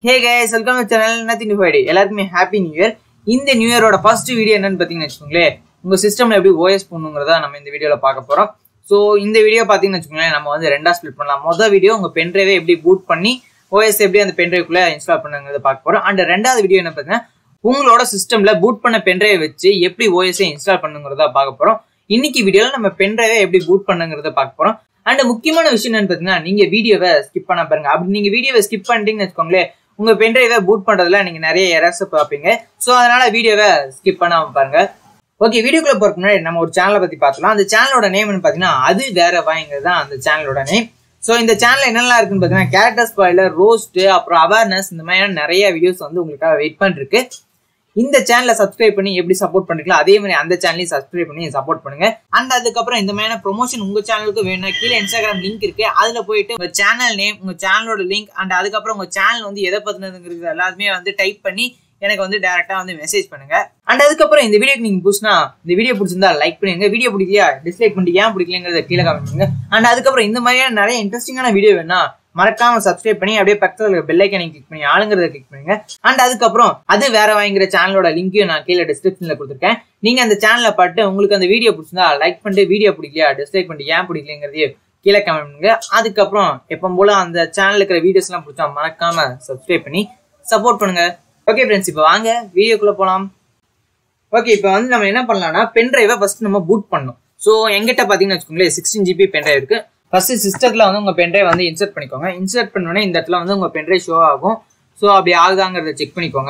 hey guys welcome to channel nothing to Friday எல்லாருக்குமே happy new year இந்த new இயரோட first video என்னன்னு பார்த்தீங்கன்னு வச்சுக்கோங்களேன் உங்க சிஸ்டம்ல எப்படி ஓஎஸ் பண்ணுங்கிறத நம்ம இந்த வீடியோல பார்க்க போறோம் ஸோ இந்த வீடியோ பார்த்தீங்கன்னு வச்சுக்கோங்களேன் நம்ம வந்து ரெண்டா ஸ்பிளிட் பண்ணலாம் மொதல் வீடியோ உங்க பென்ட்ரைவை எப்படி பூட் பண்ணி ஓஎஸ் எப்படி அந்த பென்ட்ரைவ்க்குள்ள இன்ஸ்டால் பண்ணுங்கிறத பார்க்க போறோம் அண்ட் ரெண்டாவது வீடியோ என்ன பார்த்தீங்கன்னா உங்களோட சிஸ்டம்ல பூட் பண்ண பென்ட்ரைவை வச்சு எப்படி ஓஎஸ்ஐ இன்ஸ்டால் பண்ணுங்கிறத பார்க்க போறோம் இன்னைக்கு வீடியோல நம்ம பென்ட்ரைவை எப்படி பூட் பண்ணுங்கிறத பார்க்க போறோம் அண்ட் முக்கியமான விஷயம் என்னன்னு பார்த்தீங்கன்னா நீங்க வீடியோவை ஸ்கிப் பண்ண பாருங்க அப்படி நீங்க வீடியோவை ஸ்கிப் பண்ணிட்டீங்கன்னு வச்சுக்கோங்களேன் உங்க பென்ட்ரைவை பூட் பண்றதுல நீங்க நிறைய எரர்ஸ் பார்ப்பீங்க ஸோ அதனால வீடியோவை ஸ்கிப் பண்ணாம பாருங்க ஓகே வீடியோக்குள்ள போறதுக்கு முன்னாடி நம்ம ஒரு சேனலை பத்தி பார்க்கலாம் அந்த சேனலோட நேம் பாத்தீங்கன்னா அது வேற வாங்கிறது தான் அந்த சேனலோட நேம் ஸோ இந்த சேனல் என்னெல்லாம் இருக்குன்னு பார்த்தீங்கன்னா கேரக்டர் ஸ்பாயிலர் ரோஸ்ட் அப்புறம் அவேர்னஸ் இந்த மாதிரியான நிறைய வீடியோஸ் வந்து உங்களுக்காக வெயிட் பண்ணிருக்கு இந்த சேனலை சப்ஸ்கிரைப் பண்ணி எப்படி சப்போர்ட் பண்ணிக்கலாம் அதே மாதிரி அந்த சேனலையும் சப்ஸ்கிரைப் பண்ணி சப்போர்ட் பண்ணுங்க அண்ட் அதுக்கப்புறம் இந்த மாதிரியான ப்ரொமோஷன் உங்க சேனலுக்கு வேணும் கீழே இன்ஸ்டாகிராம் லிங்க் இருக்கு அதுல போயிட்டு உங்க சேனல் நேம் உங்க சேனலோட லிங்க் அண்ட் அதுக்கப்புறம் உங்க சேனல் வந்து எதை பத்தினதுங்கிறது எல்லாத்தையுமே வந்து டைப் பண்ணி எனக்கு வந்து டேரக்டா வந்து மெசேஜ் பண்ணுங்க அண்ட் அதுக்கப்புறம் இந்த வீடியோக்கு நீங்க புதுசுனா இந்த வீடியோ பிடிச்சிருந்தா லைக் பண்ணுங்க வீடியோ பிடிக்கலையா டிஸ்லைக் பண்ணிட்டு ஏன் பிடிக்கலங்கிறத கீழே கமெண்ட் பண்ணுங்க அண்ட் அதுக்கப்புறம் இந்த மாதிரியான நிறைய இன்ட்ரெஸ்டிங்கான வீடியோ வேணா மறக்காம சப்ஸ்கிரைப் பண்ணி அப்படியே பக்கத்துல பெல் ஐக்கனை கிளிக் பண்ணி ஆளுங்கிறத கிளிக் பண்ணுங்க அண்ட் அதுக்கப்புறம் அது வேற வாங்கிற சேனலோட லிங்கையும் நான் கீழே டிஸ்கிரிப்ஷன்ல கொடுத்துருக்கேன் நீங்க அந்த சேனலை பார்த்து உங்களுக்கு அந்த வீடியோ பிடிச்சிருந்தா லைக் பண்ணிட்டு வீடியோ பிடிக்கலையா டிஸ்லைக் பண்ணிட்டு ஏன் பிடிக்கலங்கிறதையும் கீழே கமெண்ட் பண்ணுங்க அதுக்கப்புறம் எப்போ போல அந்த சேனல் இருக்கிற வீடியோஸ் எல்லாம் பிடிச்சா மறக்காம சப்ஸ்கிரைப் பண்ணி சப்போர்ட் பண்ணுங்க ஓகே ஃப்ரெண்ட்ஸ் இப்போ வாங்க வீடியோக்குள்ள போலாம் ஓகே இப்போ வந்து நம்ம என்ன பண்ணலாம்னா பென் டிரைவை ஃபர்ஸ்ட் நம்ம பூட் பண்ணணும் ஸோ எங்கிட்ட பார்த்தீங்கன்னு வச்சுக்கோங்களேன் சிக்ஸ்டீன் ஜிபி பென் டிரைவ் இருக்கு ஃபர்ஸ்ட் சிஸ்டத்தில் வந்து உங்கள் பென்ட்ரைவ் வந்து இன்சர்ட் பண்ணிக்கோங்க இன்சர்ட் பண்ணோடனே இந்த இடத்துல வந்து உங்கள் பென்ட்ரைவ் ஷோ ஆகும் ஸோ அப்படி ஆகுதாங்கிறத செக் பண்ணிக்கோங்க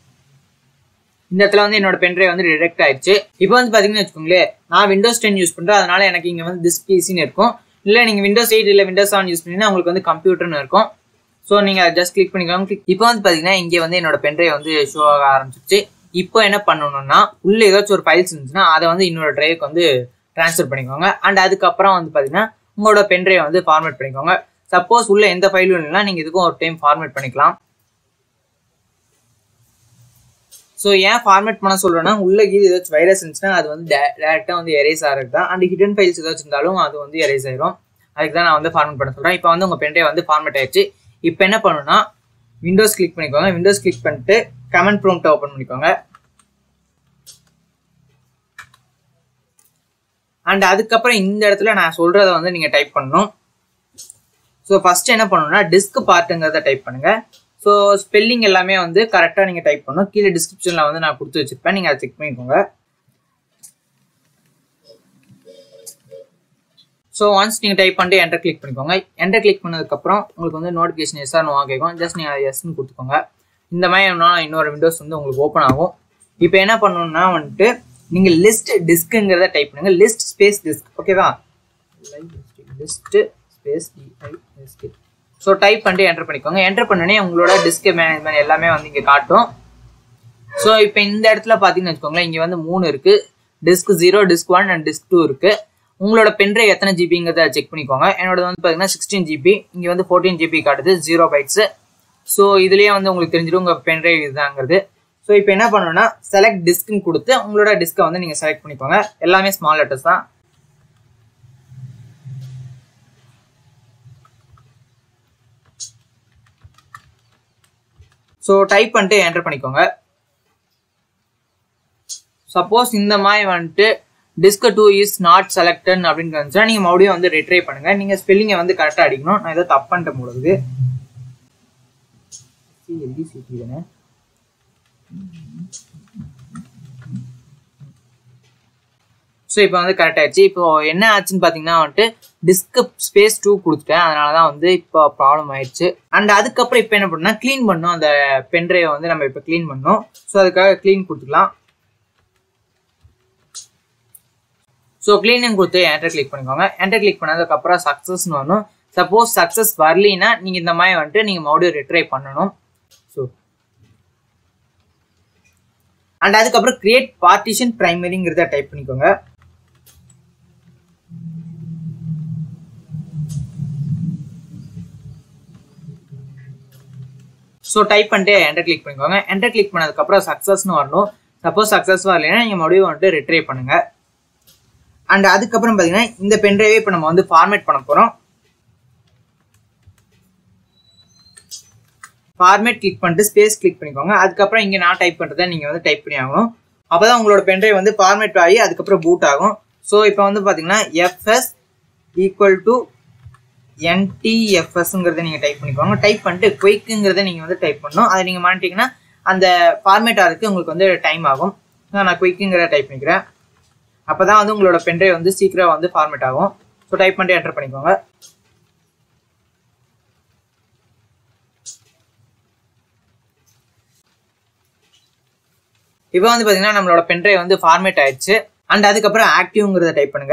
இந்த இடத்துல வந்து என்னோட பென்ட்ரைவ் வந்து டிடெக்ட் ஆயிடுச்சு இப்போ வந்து பார்த்தீங்கன்னு வச்சுக்கோங்களேன் நான் விண்டோஸ் டென் யூஸ் பண்ணுறேன் அதனால எனக்கு இங்கே வந்து டிஸ்க் பிசின்னு இருக்கும் இல்லை நீங்கள் விண்டோஸ் எயிட் இல்லை விண்டோஸ் செவன் யூஸ் பண்ணீங்கன்னா உங்களுக்கு வந்து கம்ப்யூட்டர்னு இருக்கும் ஸோ நீங்கள் ஜஸ்ட் கிளிக் பண்ணிக்கோங்க இப்போ வந்து பார்த்தீங்கன்னா இங்கே வந்து என்னோட பென்ட்ரைவ் வந்து ஷோ ஆக ஆரம்பிச்சிருச்சு இப்போ என்ன பண்ணணும்னா உள்ள ஏதாச்சும் ஒரு ஃபைல்ஸ் இருந்துச்சுன்னா அதை வந்து இன்னொரு ட்ரைவுக்கு வந்து ட்ரான்ஸ்ஃபர் பண்ணிக்கோங்க அண்ட் அதுக்கப்புறம் வந்து பார்த்தீங்கன்னா உங்களோட பென்ட்ரைவ் வந்து ஃபார்மேட் பண்ணிக்கோங்க சப்போஸ் உள்ள எந்த ஃபைலும் இல்லைனா நீங்கள் இதுக்கும் ஒரு டைம் ஃபார்மேட் பண்ணிக்கலாம் ஸோ ஏன் ஃபார்மேட் பண்ண சொல்கிறேன்னா உள்ள இது ஏதாச்சும் வைரஸ் இருந்துச்சுன்னா அது வந்து டேரெக்டாக வந்து எரேஸ் ஆகிறது தான் அண்ட் ஹிடன் ஃபைல்ஸ் ஏதாச்சும் இருந்தாலும் அது வந்து எரேஸ் ஆயிரும் அதுக்கு தான் நான் வந்து ஃபார்மேட் பண்ண சொல்கிறேன் இப்போ வந்து உங்கள் பென்ட்ரைவ் வந்து ஃபார்மேட் ஆயிடுச்சு இப்போ என்ன பண்ணணும்னா விண்டோஸ் கிளிக் பண்ணிக்கோங்க விண்டோஸ் கிளிக் பண்ணிட்டு கமெண்ட் ப்ரோம்ட்டை ஓப்பன் பண்ணிக்கோங்க அண்ட் அதுக்கப்புறம் இந்த இடத்துல நான் சொல்றத வந்து நீங்க டைப் பண்ணணும் ஸோ ஃபர்ஸ்ட் என்ன பண்ணணும்னா டிஸ்க் பார்ட்டுங்கிறத டைப் பண்ணுங்க ஸோ ஸ்பெல்லிங் எல்லாமே வந்து கரெக்டாக நீங்கள் டைப் பண்ணணும் கீழே டிஸ்கிரிப்ஷனில் வந்து நான் கொடுத்து வச்சிருப்பேன் நீங்கள் அதை செக் பண்ணிக்கோங்க ஸோ ஒன்ஸ் நீங்கள் டைப் பண்ணிட்டு என்டர் கிளிக் பண்ணிக்கோங்க என்டர் கிளிக் பண்ணதுக்கப்புறம் உங்களுக்கு வந்து நோட்டிஃபிகேஷன் எஸ் ஆர் கேட்கும் ஜஸ்ட் நீங்கள் எஸ்ன்னு கொடுத்துக்கோங்க இந்த மாதிரி இன்னொரு விண்டோஸ் வந்து உங்களுக்கு ஓப்பன் ஆகும் இப்போ என்ன பண்ணணும்னா வந்துட்டு நீங்கள் லிஸ்ட் டிஸ்க்குங்கிறத டைப் பண்ணுங்க லிஸ்ட் ஸ்பேஸ் டிஸ்க் ஓகேவா list space D I S T so type பண்ணிட்டு என்டர் பண்ணிக்கோங்க என்டர் பண்ணனே உங்களோட டிஸ்க் மேனேஜ்மெண்ட் எல்லாமே வந்து இங்கே காட்டும் ஸோ இப்போ இந்த இடத்துல பார்த்தீங்கன்னு வச்சுக்கோங்களேன் இங்கே வந்து மூணு இருக்கு disk zero disk one and disk two இருக்கு உங்களோட பென்ட்ரைவ் எத்தனை ஜிபிங்கிறத செக் பண்ணிக்கோங்க என்னோட வந்து பார்த்தீங்கன்னா சிக்ஸ்டீன் ஜிபி இங்கே வந்து ஃபோர்டீன் ஜிபி காட்டுது ஜீரோ பைட்ஸ் ஸோ இதுலேயே வந்து உங்களுக்கு தெரிஞ்சிடும் உங்கள் பென்ட்ரைவ் இதுதாங்கிறது ஸோ இப்போ என்ன பண்ணணும்னா செலக்ட் டிஸ்க்னு கொடுத்து உங்களோட டிஸ்கை வந்து நீங்கள் செலக்ட் பண்ணிக்கோங்க எல்லாமே ஸ்மால் லெட்டர்ஸ் தான் ஸோ டைப் பண்ணிட்டு என்டர் பண்ணிக்கோங்க சப்போஸ் இந்த மாதிரி வந்துட்டு disk two is not selected அப்படின்னு இருந்துச்சுன்னா நீங்கள் மறுபடியும் வந்து ரிட்ரை பண்ணுங்க நீங்கள் ஸ்பெல்லிங்கை வந்து கரெக்டாக அடிக்கணும் நான் ஏதோ தப்பு பண்ணிட்டேன் போடுறது எல்டிசிடி தானே ஸோ இப்போ வந்து கரெக்ட் ஆயிடுச்சு இப்போ என்ன ஆச்சுன்னு பார்த்தீங்கன்னா வந்துட்டு டிஸ்க் ஸ்பேஸ் டூ கொடுத்துட்டேன் அதனால தான் வந்து இப்போ ப்ராப்ளம் ஆயிடுச்சு அண்ட் அதுக்கப்புறம் இப்போ என்ன பண்ணா க்ளீன் பண்ணோம் அந்த பென்ட்ரைவை வந்து நம்ம இப்போ க்ளீன் பண்ணோம் ஸோ அதுக்காக க்ளீன் கொடுத்துக்கலாம் ஸோ க்ளீனிங் கொடுத்து என்டர் கிளிக் பண்ணிக்கோங்க என்டர் கிளிக் பண்ணதுக்கப்புறம் சக்ஸஸ்னு வரணும் சப்போஸ் சக்ஸஸ் வரலின்னா நீங்கள் இந்த மாதிரி வந்துட்டு நீங்கள் மறுபடியும் ரிட்ரை பண்ணணும் ஸோ அண்ட் அதுக்கப்புறம் கிரியேட் பார்ட்டிஷன் பிரைமரிங்கிறத டைப் பண்ணிக்கோங்க ஸோ டைப் பண்ணிட்டு என்டர் கிளிக் பண்ணிக்கோங்க என்டர் கிளிக் பண்ணதுக்கப்புறம் சக்ஸஸ்னு வரணும் சப்போஸ் சக்ஸஸ் வரலைன்னா நீங்கள் மறுபடியும் வந்துட்டு ரிட்ரை பண்ணுங்க அண்ட் அதுக்கப்புறம் பார்த்தீங்கன்னா இந்த பென்ட்ரைவே இப்போ நம்ம வந்து ஃபார்மேட் பண்ண போகிறோம் ஃபார்மேட் கிளிக் பண்ணிட்டு ஸ்பேஸ் கிளிக் பண்ணிக்கோங்க அதுக்கப்புறம் இங்கே நான் டைப் பண்ணுறதை நீங்கள் வந்து டைப் பண்ணி ஆகணும் அப்போ தான் உங்களோட பென்ட்ரைவ் வந்து ஃபார்மேட் ஆகி அதுக்கப்புறம் பூட் ஆகும் ஸோ இப்போ வந்து பார்த்தீங்கன்னா எஃப்எஸ் ஈக்குவல் டு என்டிஎஃப்எஸ்ங்கிறத நீங்கள் டைப் பண்ணிக்கோங்க டைப் பண்ணிட்டு குயிக்குங்கிறத நீங்கள் வந்து டைப் பண்ணணும் அதை நீங்கள் மாட்டிங்கன்னா அந்த ஃபார்மேட் ஆகிறதுக்கு உங்களுக்கு வந்து டைம் ஆகும் நான் குயிக்குங்கிற டைப் பண்ணிக்கிறேன் அப்போ தான் வந்து உங்களோட பென்ட்ரைவ் வந்து சீக்கிரம் வந்து ஃபார்மேட் ஆகும் ஸோ டைப் பண்ணிட்டு என்டர் பண்ணிக்கோங்க இப்போ வந்து பார்த்தீங்கன்னா நம்மளோட பென்ட்ரைவ் வந்து ஃபார்மேட் ஆயிடுச்சு அண்ட் அதுக்கப்புறம் ஆக்டிவ்ங்கிறத டைப் பண்ணுங்க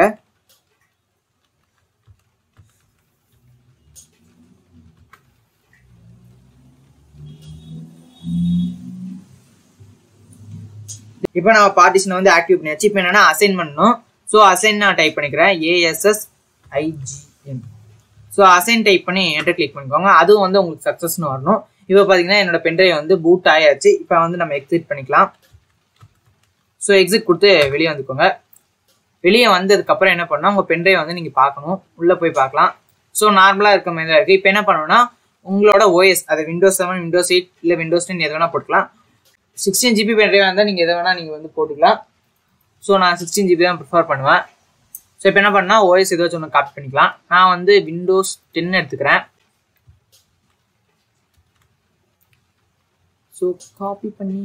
இப்போ நம்ம பார்ட்டிஷனை வந்து ஆக்டிவ் பண்ணியாச்சு இப்போ என்னன்னா அசைன் பண்ணணும் ஸோ அசைன் நான் டைப் பண்ணிக்கிறேன் A S S I G N so assign type பண்ணி என்டர் கிளிக் பண்ணிக்கோங்க அதுவும் வந்து உங்களுக்கு சக்ஸஸ்னு வரணும் இப்போ பார்த்தீங்கன்னா என்னோட பென்ட்ரைவ் வந்து பூட் ஆயாச்சு இப்போ வந்து நம்ம எக்ஸிட் பண்ணிக்கலாம் ஸோ எக்ஸிட் கொடுத்து வெளியே வந்துக்கோங்க வெளியே வந்ததுக்கப்புறம் என்ன பண்ணால் உங்கள் பென்ட்ரைவ் வந்து நீங்கள் பார்க்கணும் உள்ளே போய் பார்க்கலாம் ஸோ நார்மலாக இருக்க மாதிரி தான் இருக்குது இப்போ என்ன பண்ணணும்னா உங்களோட ஓஎஸ் அது விண்டோஸ் செவன் விண்டோஸ் எயிட் இல்லை விண்டோஸ் டென் எது வேணால் போட்டுக்கலாம் சிக்ஸ்டீன் ஜிபி பென்ட்ரைவ் இருந்தால் நீங்கள் எதை வேணால் நீங்கள் வந்து போட்டுக்கலாம் ஸோ நான் சிக்ஸ்டீன் ஜிபி தான் ப்ரிஃபர் பண்ணுவேன் ஸோ இப்போ என்ன பண்ணால் ஓஎஸ் ஏதாச்சும் ஒன்று காப்பி பண்ணிக்கலாம் நான் வந்து விண்டோஸ் டென் எடுத்துக்கிறேன் ஸோ காப்பி பண்ணி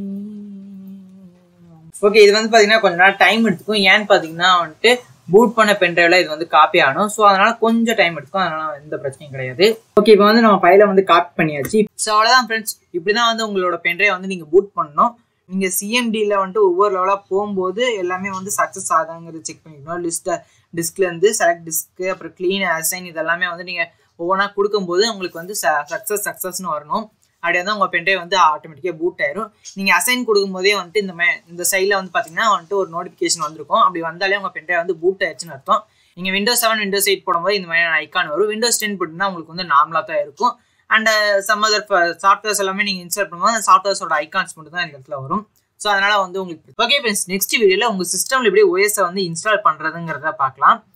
ஓகே இது வந்து பார்த்தீங்கன்னா கொஞ்ச நேரம் டைம் எடுத்துக்கும் ஏன்னு பார்த்தீங்கன்னா வந்துட்டு பூட் பண்ண பென்ட்ரைவ்ல இது வந்து காப்பி ஆகணும் ஸோ அதனால கொஞ்சம் டைம் எடுக்கும் அதனால எந்த பிரச்சனையும் கிடையாது ஓகே இப்போ வந்து நம்ம ஃபைலை வந்து காப்பி பண்ணியாச்சு ஸோ அவ்வளோதான் ஃப்ரெண்ட்ஸ் இப்படி தான் வந்து உங்களோட பென்ட்ரைவ் வந்து நீங்கள் பூட் பண்ணணும் நீங்கள் சிஎம்டியில் வந்துட்டு ஒவ்வொரு லெவலாக போகும்போது எல்லாமே வந்து சக்ஸஸ் ஆகுதாங்கிறது செக் பண்ணிக்கணும் லிஸ்ட்டை டிஸ்க்லேருந்து செலக்ட் டிஸ்க்கு அப்புறம் க்ளீன் அசைன் இதெல்லாமே வந்து நீங்கள் ஒவ்வொன்றா கொடுக்கும்போது உங்களுக்கு வந்து சக்ஸஸ் சக்ஸஸ்னு வரணும் அப்படி வந்து உங்கள் பென்ட்ரைவ் வந்து ஆட்டோமேட்டிக்காக பூட் ஆயிரும் நீங்கள் அசைன் கொடுக்கும்போதே வந்துட்டு இந்த மே இந்த சைடில் வந்து பார்த்தீங்கன்னா வந்துட்டு ஒரு நோட்டிஃபிகேஷன் வந்திருக்கும் அப்படி வந்தாலே உங்கள் பென்ட்ரைவ் வந்து பூட் ஆயிடுச்சுன்னு அர்த்தம் நீங்கள் விண்டோஸ் செவன் விண்டோஸ் எயிட் போடும்போது இந்த மாதிரியான ஐக்கான் வரும் விண்டோஸ் டென் போட்டுனா உங்களுக்கு வந்து நார்மலாக தான் இருக்கும் அண்ட் சம் அதர் சாஃப்ட்வேர்ஸ் எல்லாமே நீங்கள் இன்ஸ்டால் பண்ணும்போது அந்த சாஃப்ட்வேர்ஸோட ஐக்கான்ஸ் மட்டும் தான் இந்த இடத்துல வரும் ஸோ அதனால வந்து உங்களுக்கு ஓகே ஃப்ரெண்ட்ஸ் நெக்ஸ்ட் வீடியோவில் உங்கள் சிஸ்டமில் எப்படி ஓஎஸை வந்து இன்ஸ்டால் பண்ணுறதுங்கிறத பார்க்கலாம்